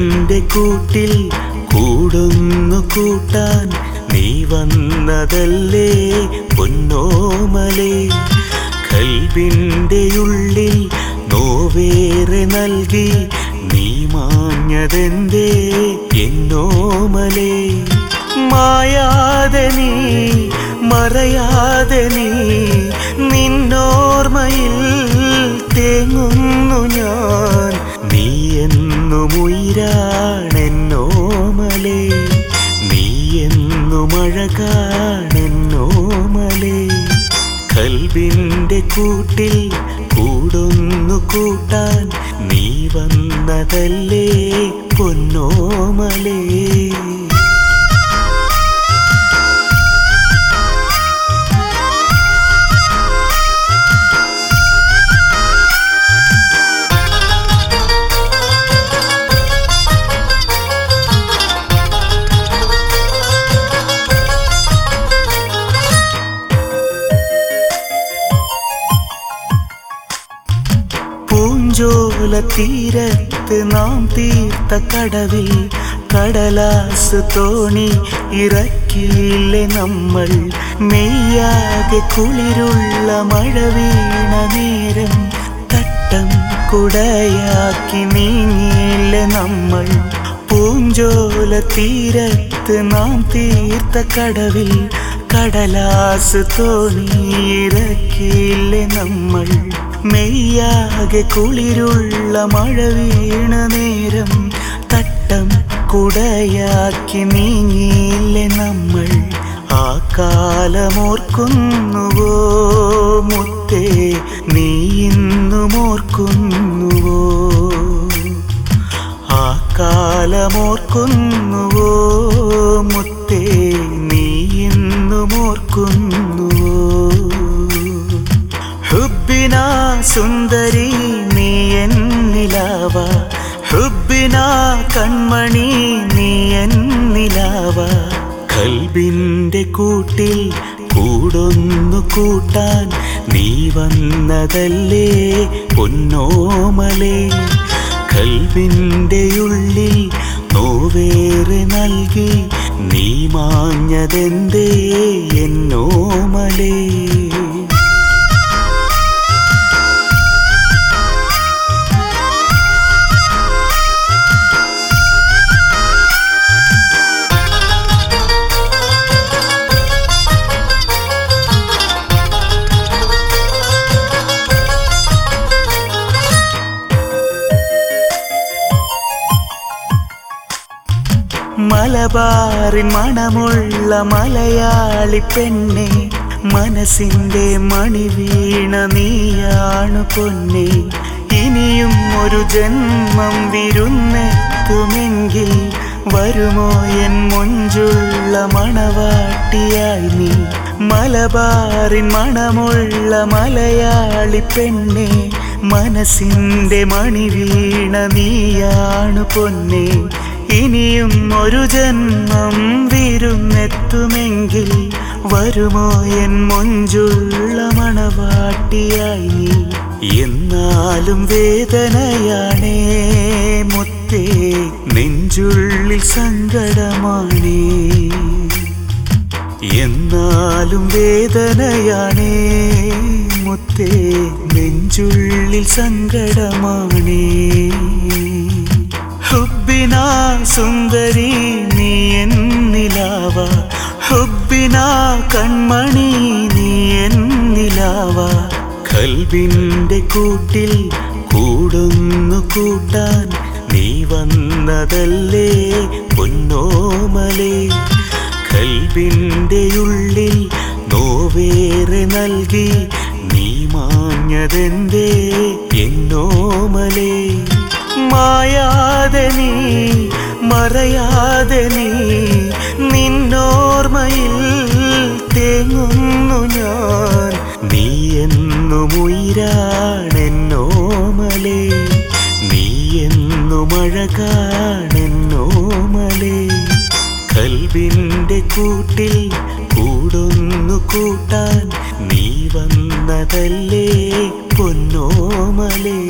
കൽബിൻ്റെ കൂട്ടിൽ കൂടുന്നു കൂട്ടാൻ നീ വന്നതല്ലേ പൊന്നോമലേ കൽബിൻ്റെ ഉള്ളിൽ നോവേറെ നൽകി നീ മാഞ്ഞതെന്തേ എന്നോമലേ മായാതെ നീ മറയാതെ നീ നിന്നോർമ്മയിൽ തേങ്ങുന്നു ഞാൻ നീ എന്നും ഉയരാണെന്നോമലേ നീ എന്നും അഴകാണെന്നോമലേ കൽബിൻ്റെ കൂട്ടിൽ കൂടൊന്നു കൂട്ടാൻ നീ വന്നതല്ലേ പൊന്നോമലേ പൂഞ്ചോല തീരത്ത് നാം തീർത്ത കടവിൽ കടലാസ് തോണി ഇറക്കിയില്ലേ നമ്മൾ മെയ്യാകെ കുളിരുള്ള മഴ വീണ നേരം തട്ടം കുടയാക്കി നീങ്ങിയില്ലേ നമ്മൾ പൂഞ്ചോല തീരത്ത് നാം തീർത്ത കടവിൽ കടലാസ് തോണിയിറക്കിയില്ലേ നമ്മൾ മെയ്യാകെ കുളിരുള്ള മഴ വീണ നേരം തട്ടം കുടയാക്കി നീങ്ങിയില്ലേ നമ്മൾ ആ കാലമോർക്കുന്നുവോ മുത്തേ നീ ഇന്നും ഓർക്കുന്നുവോ ആ കാലമോർക്കുന്നുവോ മുത്തേ നീ ഇന്നും ഓർക്കുന്നുവോ ഹുബിന സുന്ദരി നീ എന്നിലാവ ഹുബിന കൺമണി നീ എന്നിലാവ കൽബിൻ്റെ കൂട്ടിൽ കൂടൊന്നു കൂട്ടാൻ നീ വന്നതല്ലേ പൊന്നോമലേ കൽബിൻ്റെ ഉള്ളിൽ നോവേറെ നൽകി നീ മാഞ്ഞതെന്തേ എന്നോമലേ മലബാറിൻ മണമുള്ള മലയാളി പെണ്ണെ മനസ്സിന്റെ മണി വീണ നീയാണ് പൊന്നെ ഇനിയും ഒരു ജന്മം വിരുന്നെത്തുമെങ്കിൽ വരുമോ എൻ മുഞ്ചുള്ള മണവാട്ടിയായി നീ മലബാറിൻ മണമുള്ള മലയാളി പെണ്ണെ മനസ്സിന്റെ മണി വീണ നീയാണ് പൊന്നെ ഇനിയും ഒരു ജന്മം വിരുന്നെത്തുമെങ്കിൽ വരുമോ എൻ മൊഞ്ചുള്ള മണവാട്ടിയായി നീ എന്നാലും വേദനയാണേ മുത്തേ നെഞ്ചുള്ളിൽ സങ്കടമാണേ എന്നാലും വേദനയാണേ മുത്തേ നെഞ്ചുള്ളിൽ സങ്കടമാണേ ഹുബിന സുന്ദരി നീ എന്നിലാവ ഹുബിന കൺമണി നീ എന്നിലാവ കൽബിൻ്റെ കൂട്ടിൽ കൂടുന്നു കൂട്ടാൻ നീ വന്നതല്ലേ പൊന്നോമലേ കൽബിൻ്റെ ഉള്ളിൽ നോവേറെ നൽകി നീ മാഞ്ഞതെന്തേ എന്നോമലേ മായാതെ നീ മറയാതെ നീ നിന്നോർമ്മയിൽ തേങ്ങുന്നു ഞാൻ നീ എന്നും ഉയരാണെന്നോമലേ നീ എന്നും അഴകാണെന്നോമലേ കൽബിൻ്റെ കൂട്ടിൽ കൂടൊന്നു കൂട്ടാൻ നീ വന്നതല്ലേ പൊന്നോമലേ